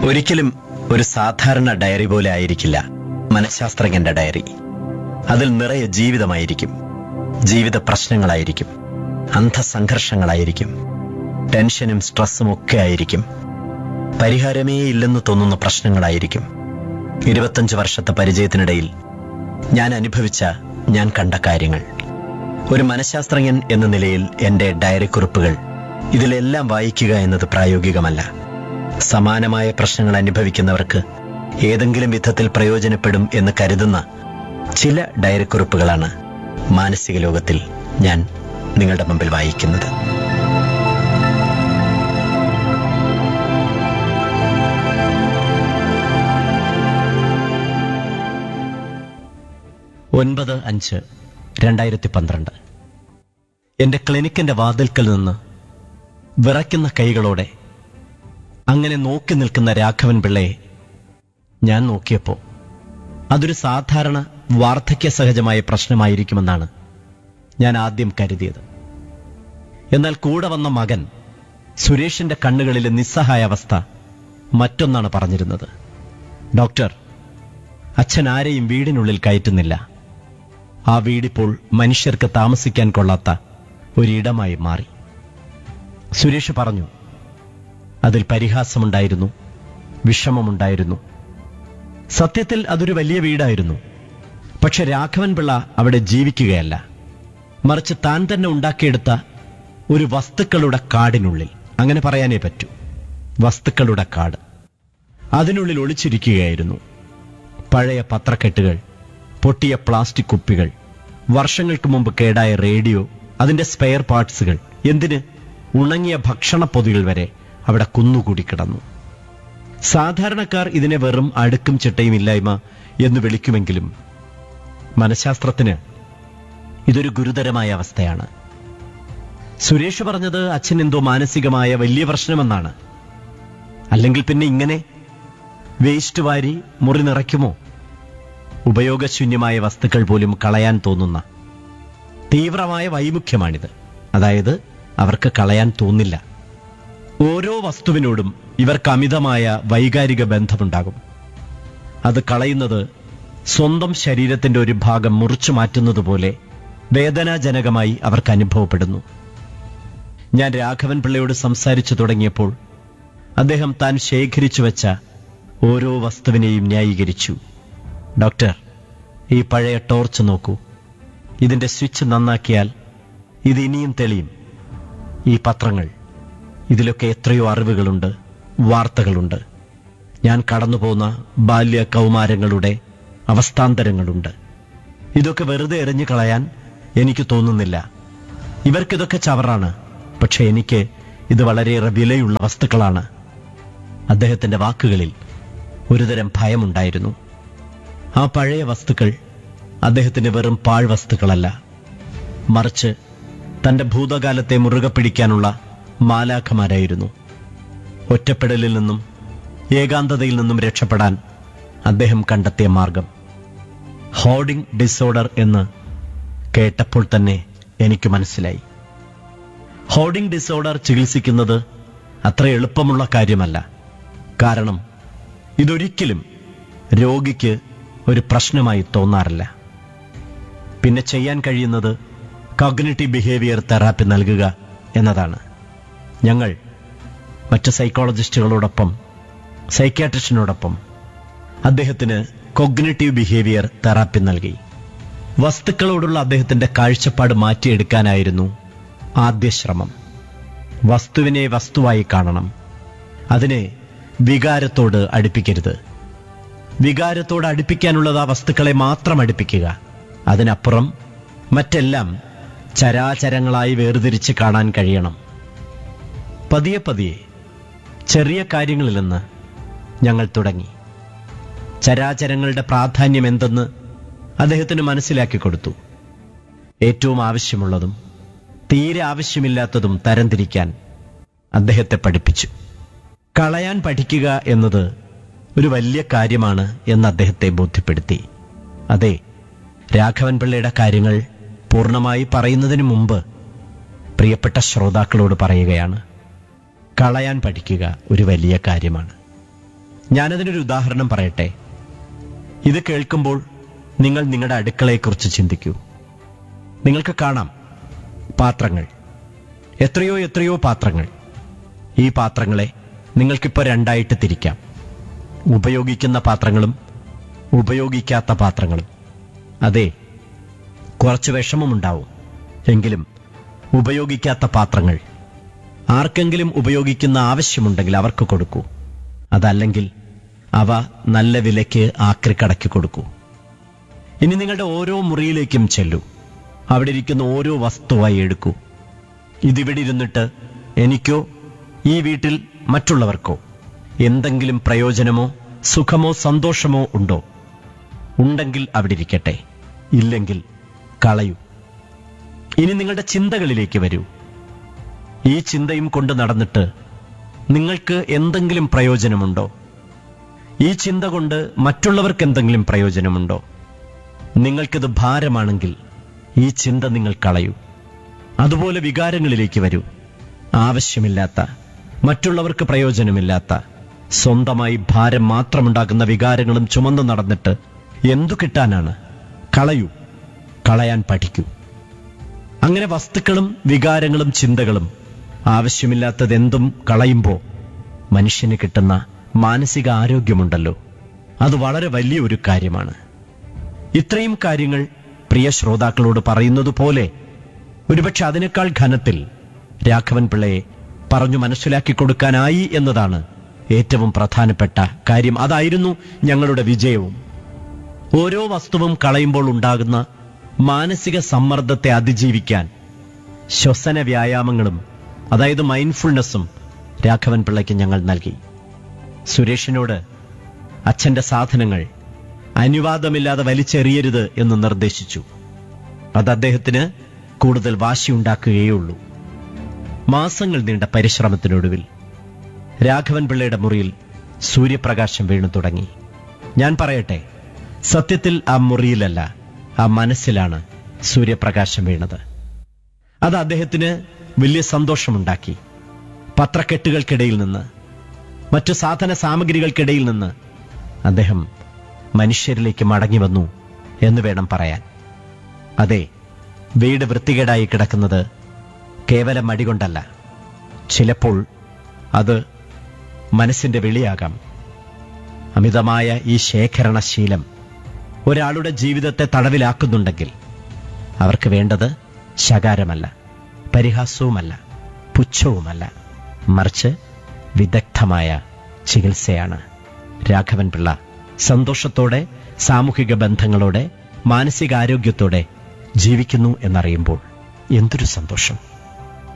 ഒരിക്കലും ഒരു സാധാരണ ഡയറി പോലെ ആയിരിക്കില്ല മനഃശാസ്ത്രജ്ഞന്റെ ഡയറി അതിൽ നിറയെ ജീവിതമായിരിക്കും ജീവിത പ്രശ്നങ്ങളായിരിക്കും അന്ധസംഘർഷങ്ങളായിരിക്കും ടെൻഷനും സ്ട്രെസ്സും ഒക്കെ ആയിരിക്കും പരിഹാരമേ ഇല്ലെന്ന് തോന്നുന്ന പ്രശ്നങ്ങളായിരിക്കും ഇരുപത്തഞ്ച് വർഷത്തെ പരിചയത്തിനിടയിൽ ഞാൻ അനുഭവിച്ച ഞാൻ കണ്ട കാര്യങ്ങൾ ഒരു മനഃശാസ്ത്രജ്ഞൻ എന്ന നിലയിൽ എന്റെ ഡയറി കുറിപ്പുകൾ ഇതിലെല്ലാം വായിക്കുക എന്നത് പ്രായോഗികമല്ല സമാനമായ പ്രശ്നങ്ങൾ അനുഭവിക്കുന്നവർക്ക് ഏതെങ്കിലും വിധത്തിൽ പ്രയോജനപ്പെടും എന്ന് കരുതുന്ന ചില ഡയറി കുറിപ്പുകളാണ് മാനസിക ലോകത്തിൽ ഞാൻ നിങ്ങളുടെ മുമ്പിൽ വായിക്കുന്നത് ഒൻപത് അഞ്ച് രണ്ടായിരത്തി പന്ത്രണ്ട് എന്റെ ക്ലിനിക്കിന്റെ വാതിൽക്കൽ നിന്ന് വിറയ്ക്കുന്ന കൈകളോടെ അങ്ങനെ നോക്കി നിൽക്കുന്ന രാഘവൻ പിള്ളയെ ഞാൻ നോക്കിയപ്പോൾ അതൊരു സാധാരണ വാർദ്ധക്യ സഹജമായ പ്രശ്നമായിരിക്കുമെന്നാണ് ഞാൻ ആദ്യം കരുതിയത് എന്നാൽ കൂടെ വന്ന മകൻ സുരേഷിന്റെ കണ്ണുകളിലെ നിസ്സഹായാവസ്ഥ മറ്റൊന്നാണ് പറഞ്ഞിരുന്നത് ഡോക്ടർ അച്ഛൻ ആരെയും വീടിനുള്ളിൽ കയറ്റുന്നില്ല ആ വീടിപ്പോൾ മനുഷ്യർക്ക് താമസിക്കാൻ കൊള്ളാത്ത ഒരിടമായി മാറി സുരേഷ് പറഞ്ഞു അതിൽ പരിഹാസമുണ്ടായിരുന്നു വിഷമമുണ്ടായിരുന്നു സത്യത്തിൽ അതൊരു വലിയ വീടായിരുന്നു പക്ഷെ രാഘവൻ പിള്ള അവിടെ ജീവിക്കുകയല്ല മറിച്ച് താൻ തന്നെ ഉണ്ടാക്കിയെടുത്ത ഒരു വസ്തുക്കളുടെ കാടിനുള്ളിൽ അങ്ങനെ പറയാനേ പറ്റൂ വസ്തുക്കളുടെ കാട് അതിനുള്ളിൽ ഒളിച്ചിരിക്കുകയായിരുന്നു പഴയ പത്രക്കെട്ടുകൾ പൊട്ടിയ പ്ലാസ്റ്റിക് കുപ്പികൾ വർഷങ്ങൾക്ക് മുമ്പ് കേടായ റേഡിയോ അതിന്റെ സ്പെയർ പാർട്സുകൾ എന്തിന് ഉണങ്ങിയ ഭക്ഷണ പൊതികൾ വരെ അവിടെ കുന്നുകൂടി കിടന്നു സാധാരണക്കാർ ഇതിനെ വെറും അടുക്കും ചിട്ടയും ഇല്ലായ്മ എന്ന് വിളിക്കുമെങ്കിലും മനഃശാസ്ത്രത്തിന് ഇതൊരു ഗുരുതരമായ അവസ്ഥയാണ് സുരേഷ് പറഞ്ഞത് അച്ഛൻ എന്തോ മാനസികമായ വലിയ പ്രശ്നമെന്നാണ് അല്ലെങ്കിൽ പിന്നെ ഇങ്ങനെ വേസ്റ്റ് വാരി മുറി നിറയ്ക്കുമോ ഉപയോഗശൂന്യമായ വസ്തുക്കൾ പോലും കളയാൻ തോന്നുന്ന തീവ്രമായ വൈമുഖ്യമാണിത് അതായത് അവർക്ക് കളയാൻ തോന്നില്ല ഓരോ വസ്തുവിനോടും ഇവർക്ക് അമിതമായ വൈകാരിക ബന്ധമുണ്ടാകും അത് കളയുന്നത് സ്വന്തം ശരീരത്തിന്റെ ഒരു ഭാഗം മുറിച്ചു മാറ്റുന്നത് പോലെ വേദനാജനകമായി അവർക്ക് അനുഭവപ്പെടുന്നു ഞാൻ രാഘവൻ പിള്ളയോട് സംസാരിച്ചു തുടങ്ങിയപ്പോൾ അദ്ദേഹം താൻ ശേഖരിച്ചു വെച്ച ഓരോ വസ്തുവിനെയും ന്യായീകരിച്ചു ഡോക്ടർ ഈ പഴയ ടോർച്ച് നോക്കൂ ഇതിന്റെ സ്വിച്ച് നന്നാക്കിയാൽ ഇത് ഇനിയും തെളിയും ഈ പത്രങ്ങൾ ഇതിലൊക്കെ എത്രയോ അറിവുകളുണ്ട് വാർത്തകളുണ്ട് ഞാൻ കടന്നുപോകുന്ന ബാല്യ കൗമാരങ്ങളുടെ അവസ്ഥാന്തരങ്ങളുണ്ട് ഇതൊക്കെ വെറുതെ എറിഞ്ഞു കളയാൻ എനിക്ക് തോന്നുന്നില്ല ഇവർക്കിതൊക്കെ ചവറാണ് പക്ഷെ എനിക്ക് ഇത് വളരെയേറെ വിലയുള്ള വസ്തുക്കളാണ് അദ്ദേഹത്തിന്റെ വാക്കുകളിൽ ഒരുതരം ഭയമുണ്ടായിരുന്നു ആ പഴയ വസ്തുക്കൾ അദ്ദേഹത്തിന് വെറും പാഴ്വസ്തുക്കളല്ല മറിച്ച് തന്റെ ഭൂതകാലത്തെ മുറുകെ പിടിക്കാനുള്ള മാലാഖമാരായിരുന്നു ഒറ്റപ്പെടലിൽ നിന്നും ഏകാന്തതയിൽ നിന്നും രക്ഷപ്പെടാൻ അദ്ദേഹം കണ്ടെത്തിയ മാർഗം ഹോർഡിംഗ് ഡിസോർഡർ എന്ന് കേട്ടപ്പോൾ തന്നെ എനിക്ക് മനസ്സിലായി ഹോർഡിംഗ് ഡിസോർഡർ ചികിത്സിക്കുന്നത് അത്ര എളുപ്പമുള്ള കാര്യമല്ല കാരണം ഇതൊരിക്കലും രോഗിക്ക് ഒരു പ്രശ്നമായി തോന്നാറില്ല പിന്നെ ചെയ്യാൻ കഴിയുന്നത് കോഗ്നിറ്റീവ് ബിഹേവിയർ തെറാപ്പി നൽകുക എന്നതാണ് ഞങ്ങൾ മറ്റ് സൈക്കോളജിസ്റ്റുകളോടൊപ്പം സൈക്യാട്രിസ്റ്റിനോടൊപ്പം അദ്ദേഹത്തിന് കൊഗ്നിറ്റീവ് ബിഹേവിയർ തെറാപ്പി നൽകി വസ്തുക്കളോടുള്ള അദ്ദേഹത്തിന്റെ കാഴ്ചപ്പാട് മാറ്റിയെടുക്കാനായിരുന്നു ആദ്യ ശ്രമം വസ്തുവിനെ വസ്തുവായി കാണണം അതിനെ വികാരത്തോട് അടുപ്പിക്കരുത് വികാരത്തോട് അടുപ്പിക്കാനുള്ളത് ആ വസ്തുക്കളെ മാത്രം അടുപ്പിക്കുക അതിനപ്പുറം മറ്റെല്ലാം ചരാചരങ്ങളായി വേർതിരിച്ച് കാണാൻ കഴിയണം പതിയെ പതിയെ ചെറിയ കാര്യങ്ങളിൽ നിന്ന് ഞങ്ങൾ തുടങ്ങി ചരാചരങ്ങളുടെ പ്രാധാന്യം എന്തെന്ന് അദ്ദേഹത്തിന് മനസ്സിലാക്കി കൊടുത്തു ഏറ്റവും ആവശ്യമുള്ളതും തീരെ ആവശ്യമില്ലാത്തതും തരംതിരിക്കാൻ അദ്ദേഹത്തെ പഠിപ്പിച്ചു കളയാൻ പഠിക്കുക എന്നത് ഒരു വലിയ കാര്യമാണ് എന്ന് അദ്ദേഹത്തെ ബോധ്യപ്പെടുത്തി അതെ രാഘവൻ പിള്ളയുടെ കാര്യങ്ങൾ പൂർണ്ണമായി പറയുന്നതിന് മുമ്പ് പ്രിയപ്പെട്ട ശ്രോതാക്കളോട് പറയുകയാണ് കളയാൻ പഠിക്കുക ഒരു വലിയ കാര്യമാണ് ഞാനതിനൊരു ഉദാഹരണം പറയട്ടെ ഇത് കേൾക്കുമ്പോൾ നിങ്ങൾ നിങ്ങളുടെ അടുക്കളയെക്കുറിച്ച് ചിന്തിക്കൂ നിങ്ങൾക്ക് കാണാം പാത്രങ്ങൾ എത്രയോ എത്രയോ പാത്രങ്ങൾ ഈ പാത്രങ്ങളെ നിങ്ങൾക്കിപ്പോൾ രണ്ടായിട്ട് തിരിക്കാം ഉപയോഗിക്കുന്ന പാത്രങ്ങളും ഉപയോഗിക്കാത്ത പാത്രങ്ങളും അതെ കുറച്ച് വിഷമമുണ്ടാവും എങ്കിലും ഉപയോഗിക്കാത്ത പാത്രങ്ങൾ ആർക്കെങ്കിലും ഉപയോഗിക്കുന്ന ആവശ്യമുണ്ടെങ്കിൽ അവർക്ക് കൊടുക്കൂ അതല്ലെങ്കിൽ അവ നല്ല വിലയ്ക്ക് ആക്രിക്കടക്കി കൊടുക്കൂ ഇനി നിങ്ങളുടെ ഓരോ മുറിയിലേക്കും ചെല്ലൂ അവിടെ ഇരിക്കുന്ന ഓരോ വസ്തുവായി എടുക്കൂ ഇതിവിടെ ഇരുന്നിട്ട് എനിക്കോ ഈ വീട്ടിൽ മറ്റുള്ളവർക്കോ എന്തെങ്കിലും പ്രയോജനമോ സുഖമോ സന്തോഷമോ ഉണ്ടോ ഉണ്ടെങ്കിൽ അവിടെ ഇരിക്കട്ടെ ഇല്ലെങ്കിൽ കളയൂ ഇനി നിങ്ങളുടെ ചിന്തകളിലേക്ക് വരൂ ഈ ചിന്തയും കൊണ്ട് നടന്നിട്ട് നിങ്ങൾക്ക് എന്തെങ്കിലും പ്രയോജനമുണ്ടോ ഈ ചിന്ത കൊണ്ട് മറ്റുള്ളവർക്ക് എന്തെങ്കിലും പ്രയോജനമുണ്ടോ നിങ്ങൾക്കിത് ഭാരമാണെങ്കിൽ ഈ ചിന്ത നിങ്ങൾ കളയൂ അതുപോലെ വികാരങ്ങളിലേക്ക് വരൂ ആവശ്യമില്ലാത്ത മറ്റുള്ളവർക്ക് പ്രയോജനമില്ലാത്ത സ്വന്തമായി ഭാരം മാത്രമുണ്ടാക്കുന്ന വികാരങ്ങളും ചുമന്നു നടന്നിട്ട് എന്തു കിട്ടാനാണ് കളയൂ കളയാൻ പഠിക്കൂ അങ്ങനെ വസ്തുക്കളും വികാരങ്ങളും ചിന്തകളും ആവശ്യമില്ലാത്തതെന്തും കളയുമ്പോൾ മനുഷ്യന് കിട്ടുന്ന മാനസിക ആരോഗ്യമുണ്ടല്ലോ അത് വളരെ വലിയ ഒരു കാര്യമാണ് ഇത്രയും കാര്യങ്ങൾ പ്രിയ ശ്രോതാക്കളോട് പറയുന്നത് പോലെ ഒരുപക്ഷെ അതിനേക്കാൾ ഘനത്തിൽ രാഘവൻ പിള്ളയെ പറഞ്ഞു മനസ്സിലാക്കി കൊടുക്കാനായി എന്നതാണ് ഏറ്റവും പ്രധാനപ്പെട്ട കാര്യം അതായിരുന്നു ഞങ്ങളുടെ വിജയവും ഓരോ വസ്തുവും കളയുമ്പോൾ ഉണ്ടാകുന്ന മാനസിക സമ്മർദ്ദത്തെ അതിജീവിക്കാൻ ശ്വസന വ്യായാമങ്ങളും അതായത് മൈൻഡ്ഫുൾനെസ്സും രാഘവൻ പിള്ളയ്ക്ക് ഞങ്ങൾ നൽകി സുരേഷിനോട് അച്ഛന്റെ സാധനങ്ങൾ അനുവാദമില്ലാതെ വലിച്ചെറിയരുത് എന്ന് നിർദ്ദേശിച്ചു അത് അദ്ദേഹത്തിന് കൂടുതൽ വാശിയുണ്ടാക്കുകയുള്ളൂ മാസങ്ങൾ നീണ്ട പരിശ്രമത്തിനൊടുവിൽ രാഘവൻ പിള്ളയുടെ മുറിയിൽ സൂര്യപ്രകാശം വീണു തുടങ്ങി ഞാൻ പറയട്ടെ സത്യത്തിൽ ആ മുറിയിലല്ല ആ മനസ്സിലാണ് സൂര്യപ്രകാശം വീണത് അത് അദ്ദേഹത്തിന് വലിയ സന്തോഷമുണ്ടാക്കി പത്രക്കെട്ടുകൾക്കിടയിൽ നിന്ന് മറ്റു സാധന സാമഗ്രികൾക്കിടയിൽ നിന്ന് അദ്ദേഹം മനുഷ്യരിലേക്ക് മടങ്ങി വന്നു എന്ന് വേണം പറയാൻ അതെ വീട് വൃത്തികേടായി കിടക്കുന്നത് കേവലം മടികൊണ്ടല്ല ചിലപ്പോൾ അത് മനസ്സിന്റെ വിളിയാകാം അമിതമായ ഈ ശേഖരണശീലം ഒരാളുടെ ജീവിതത്തെ തടവിലാക്കുന്നുണ്ടെങ്കിൽ അവർക്ക് വേണ്ടത് ശകാരമല്ല പരിഹാസവുമല്ല പുച്ഛവുമല്ല മറിച്ച് വിദഗ്ധമായ ചികിത്സയാണ് രാഘവൻ പിള്ള സന്തോഷത്തോടെ സാമൂഹിക ബന്ധങ്ങളോടെ മാനസികാരോഗ്യത്തോടെ ജീവിക്കുന്നു എന്നറിയുമ്പോൾ എന്തൊരു സന്തോഷം